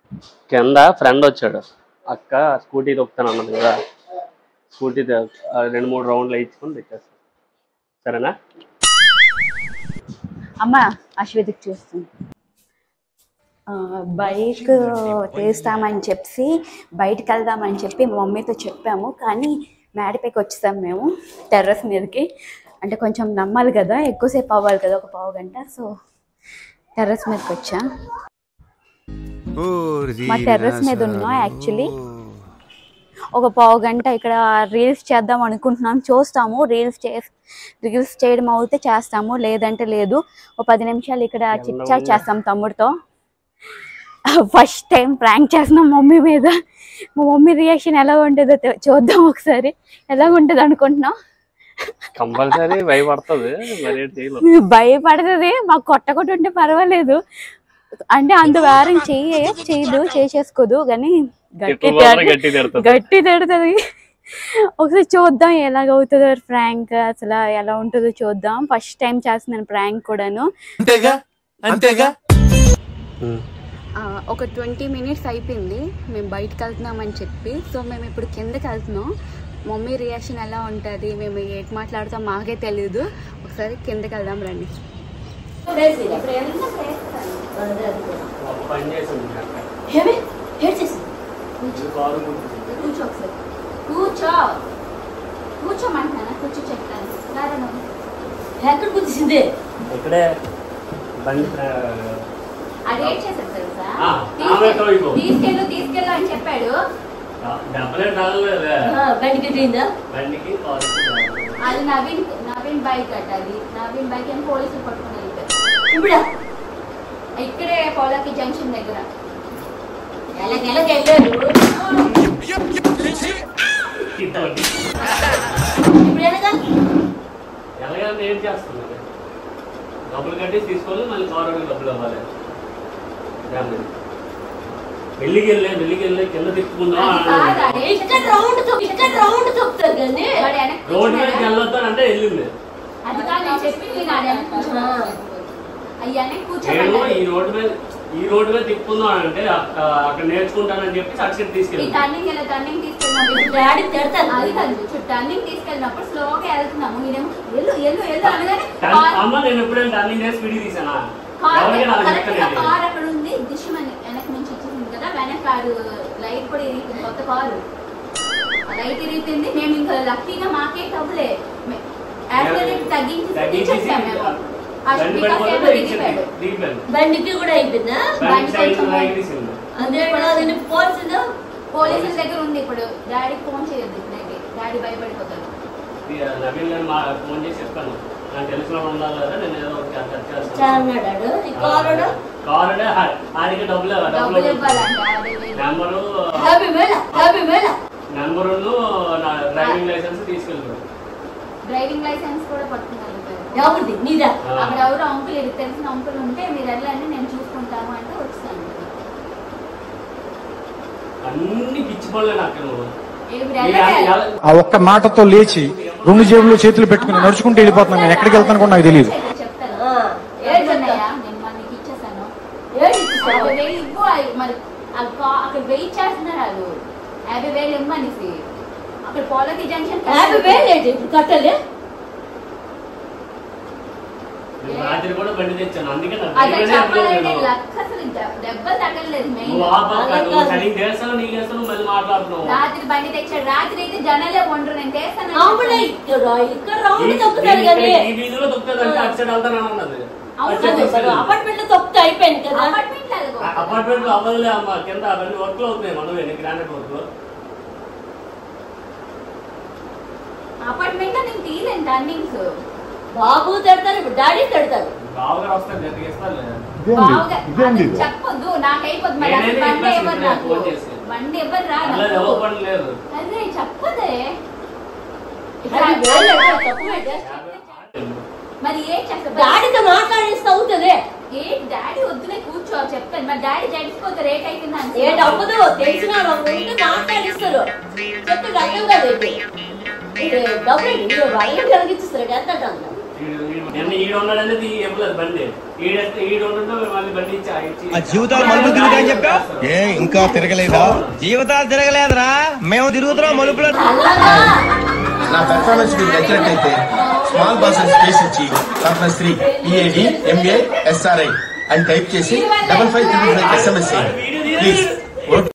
కింద ఫ్రెండ్ వచ్చాడు అక్క స్కూటీ తొక్కుతాను అన్నది కదా స్కూటీ త- ఆ రెండు మూడు రౌండ్లు వేయించుకొని తెచ్చేస్తాను సరేనా అమ్మ అశ్వతికి చూస్తుంది ఆ, బైక్ తీస్తామని చెప్పి బయటికి వెళ్దామని చెప్పి మా మమ్మీతో చెప్పాము కానీ మేడపైకి వచ్చేసాం మేము టెర్రస్ మీదకి అంటే కొంచెం నమ్మాలి కదా ఎక్కువసేపు అవ్వాలి కదా ఒక పావు గంట సో టెర్రస్ మీదకి వచ్చా మా టెర్రస్ మీద ఉన్నాం యాక్చువల్లీ ఒక పావు గంట ఇక్కడ రీల్స్ చేద్దాం అనుకుంటున్నాం చూస్తాము రీల్స్ చే రీల్స్ చేయడం అవుతే చేస్తాము లేదంటే లేదు ఒక పది నిమిషాలు ఇక్కడ చిచ్చా చేస్తాం తమ్ముడితో ఫస్ట్ టైం ప్రాంక్ చేస్తున్నాం మమ్మీ మీద మా మమ్మీ రియాక్షన్ ఎలా ఉంటుందో తె- చూద్దాం ఒకసారి ఎలా ఉంటుంది అనుకుంటున్నాం కంపల్సరీ భయపడుతుంది మరి ఏం చేయలేదు భయపడుతుంది మాకు కొట్టకుంటుంటే పర్వాలేదు అంటే అంత వారం చెయ్యి చేయదు చేసేసుకోదు కానీ గట్టి తిట్లు మాత్రం తిడత- గట్టి తిడుతుంది గట్టి తిడుతుంది ఒకసారి చూద్దాం ఎలాగవుతుందో ప్రాంక్ అసలు ఎలా ఉంటుందో చూద్దాం ఫస్ట్ టైం చేస్తున్నాను ప్రాంక్ కూడాను అంతేగా అంతేగా ఆ, ఒక ట్వంటీ మినిట్స్ అయిపోయింది మేము బయటకు వెళ్తున్నామని చెప్పి సో మేము ఇప్పుడు కిందకి వెళ్తున్నాం మమ్మీ రియాక్షన్ ఎలా ఉంటుంది మేము ఏటి మాట్లాడుతాం మాకే తెలియదు ఒకసారి కిందకి వెళ్దాం రండి పని చేసింది అక్క. ఏమి ఏం చేసింది కారు గుర్తు. కూర్చో ఒకసారి కూర్చో కూర్చోమంటున్నాను కూర్చో చెప్తాను రారా నువ్వు. ఎక్కడ గుర్తిసింది ఇక్కడే బండి ఆ, అది ఏం చేశాడు తెలుసా ఆ, తీసుకె- ఆమె తోయిపో. తీసుకెళ్ళు తీసుకెళ్ళు అని చెప్పాడు డబ్బులే తగలలేదే బండి కట్టిందా బండికి కారు అది నవీన్ నవీన్ బైక్ అట అది నవీన్ బైక్ అని పోలీసులు పట్టుకుని వెళ్ళిపోయారు ఇప్పుడా ఇక్కడే పోలాకి జంక్షన్ దగ్గర ఎలాగెలాగ వెళ్ళారు ఇటువంటి. ఇప్పుడు ఎలాగా ఎలాగంటే ఏం చేస్తున్నారు డబ్బులు కట్టి తీసుకొని మళ్ళీ కారు డబ్బులు ఇవ్వాలి ఫ్యామిలీ. పెళ్ళికి వెళ్ళే పెళ్ళికి వెళ్ళే కింద తిప్పుకుందాం అది కాదు, అది ఏం ఇక్కడ రౌండ్ తొక్కు ఇక్కడ రౌండ్ తొక్కుతారు కానీ వాడు వెనక్కి రోడ్డు మీదకి కూర్చున్నాడా? వెళ్ళొద్దానంటే వెళ్ళింది అది కాదు నేను చెప్పింది నాడు వెనక్కి కూర్చున్నాడు. అయ్యి వెనక్కి నేను కూర్చోమన్నాడు. ఈ రోడ్డు మీద ఈ రోడ్డు మీద తిప్పుకుందాం అంటే అక్క- అక్కడ నేర్చుకుంటానని చెప్పి సర్టిఫికేట్ ఈ తీసుకెళ్ళి టర్నింగ్ ఇలా టర్నింగ్ తీసుకెళ్ళినప్పుడు డాడీ తిడతాను అది కాదు చూ- టర్నింగ్ తీసుకెళ్ళినప్పుడు స్లోగా వెళ్తున్నాము నేనేమో ఎల్లు ఎల్లు ఎల్లు అనగానే కార్- అమ్మ నేను ఎప్పుడైనా టర్నింగ్ చేసి స్పీడ్ తీసానా కార్ ఎవరికి నాకు కరెక్ట్గా చెప్పలేదు కార్ అక్కడ ఉంది దిశమని వెనక నుంచి ఇచ్చేసింది కదా వెనక కారు లైట్ కూడా ఇరిగింది కొత్త కారు ఆ లైట్ ఇరిగింది మేము ఇంకా లక్కీగా మాకే తవ్వలే యాక్సిడెంట్ తగ్గించి తగ్గించేసి తెచ్చేసాం మేము ఆ బండి వికాస్ ఏమో పడిపోతే దిగిపోయాడు దిగిపోయాను బండికి కూడా అయిపోయిందా బండి సైడ్ కొంచెం లైట్ తీసింది అదే నేను పోల్సిందా పోలీసుల దగ్గర ఉంది ఇప్పుడు డాడీకి ఫోన్ చేయొద్దు ఇప్పుడైతే డాడీ భయపడిపోతాడు ఇక నవీన్ గారు మా ఫోన్ చేసి చెప్పాను నాకు తెలిసిన వాడు ఉండాలి కదా నేను ఏదో ఒకటి అట్లా చేస్తాను. చాలన్నాడు ఈ కారుడు కారు అంటే ఆ- ఆడికి డబ్బులు ఇవ్వాలి. డబ్బులు డబ్బులు ఇవ్వాలంట యాభై వేలు నెంబరు యాభై వేల యాభై వేల నెంబరును నా డ్రైవింగ్ లైసెన్స్ తీసుకెళ్ళాడు డ్రైవింగ్ లైసెన్స్ కూడా పట్టుకున్నారు ఎవరిది నీదా అక్కడ ఎవరు అంకుల్ ఇది తెలిసిన అంకుల్ ఉంటే మీరు వెళ్ళండి నేను చూసుకుంటాను అంటే వచ్చాను అన్ని పిచ్చి పనులే నాకు నువ్వు ఇప్పుడు ఈ వెళ్ళాలి ఎలా- ఆ ఒక్క మాటతో లేచి రెండు జేబుల్లో చేతులు పెట్టుకుని నడుచుకుంటూ వెళ్ళిపోతున్నాను నేను ఎక్కడికి వెళ్తాను కూడా నాకు తెలియదు చెప్తాను ఆ, ఏం ఏంటన్నయ్య చెప్తా నేను మన నీకు ఇచ్చేసాను ఏడు ఇచ్చేసావు? యాభై వేలు ఇవ్వు అయి- మరి ఆ కా- అక్కడ వెయిట్ చేస్తున్నారు వాళ్ళు యాభై వేలు ఇమ్మనేసి అక్కడ పోలకి జంక్షన్ యాభై వేలు ఏంటి ఇప్పుడు కట్టాలి నేను రాత్రి కూడా బండి తెచ్చాను అందుకే నాకు అదే ధైర్యం చెప్పాలంటే చెప్పలేదు లక్ అసలు దె- దెబ్బలు తగ్గలేదు మెయిన్ నువ్వు ఆపా అలా నువ్వు కాదు. సరిగ్గా చేస్తావు నీకు చేస్తావు మళ్ళీ మాట్లాడుతున్నావు రాత్రి బండి తెచ్చాడు రాత్రి అయితే జనాలే ఉండరు నేను చేస్తాను మామూలు ఇక్కడ ఇక్కడ రౌండ్ ఈ- తొక్కుతారు ఈ- కానీ ఈ వీధిలో తొక్కుతుంది అటు సైడ్ వెళ్తాను అన్నది అవును, అటు సైడ్ అవును. తొక్కుతుంది. అపార్ట్మెంట్ లో తొక్కుతే అయిపోయింది కదా అపార్ట్మెంట్ లేదు ఆ అపార్ట్మెంట్ లో అవ్వదులే అమ్మ కింద అవన్నీ వర్క్ అవుతున్నాయి మనమే గ్రానైట్ వర్క్ అపార్ట్మెంట్ లో నేను తీయలేను టర్నింగ్స్ బాబు తిడతారు ఇప్పుడు డాడీ తిడతారు బావగారు వస్తారు గట్టిగా ఇస్తారు బావుగా అది చెప్పొద్దు నాకు అయిపోద్ది మరి అసలు నేనే బండి చెప్పేసి ఎవరు ఇప్పుడు నాకు ఫోన్ చేసి. బండి ఎవరు రా అలా నాకు. ఎవరు పని లేదు అదే చెప్పదే ఇప్పుడు యాభై ఆ- వేలు అంటే తక్కువ ఏంటి? మరి ఏం చేస్తా డాడీతో మాట్లాడిస్తే అవుతుంది ఏ డాడీ వద్దులే కూర్చో చెప్తాను మరి డాడీ జడిసిపోతే రేట్ అయిపోయింది ఏ డబ్బుదు తెలిసిన వాళ్ళు ఉంటే మాట్లాడిస్తారు చెప్తే అర్థం కాదు ఇది. ఇది డబ్బులు ఇది వాళ్ళని కలిగిస్తారు ఎంత అంటారు ఈడు- ఈడు- నిన్న ఈడు ఉన్నాడనేది ఇవ్వలేదు బండి ఈడెత్తే ఈడు ఉండడం మళ్ళీ బండి ఇచ్చి ఆ ఇచ్చి- ఆ జీవితాలు మలుపులు తిరుగుతాయని చెప్పా ఏ ఇంకా తిరగలేదా జీవితాలు తిరగలేదురా మేము తిరుగుతున్నాం మలుపులు చల్లగా నా పెర్ఫార్మెన్స్ మీకు నచ్చినట్లయితే స్మాల్ బాసెస్ స్పేస్ ఇచ్చి conference three P A D M A S R I అని టైప్ చేసి double five triple five SMS please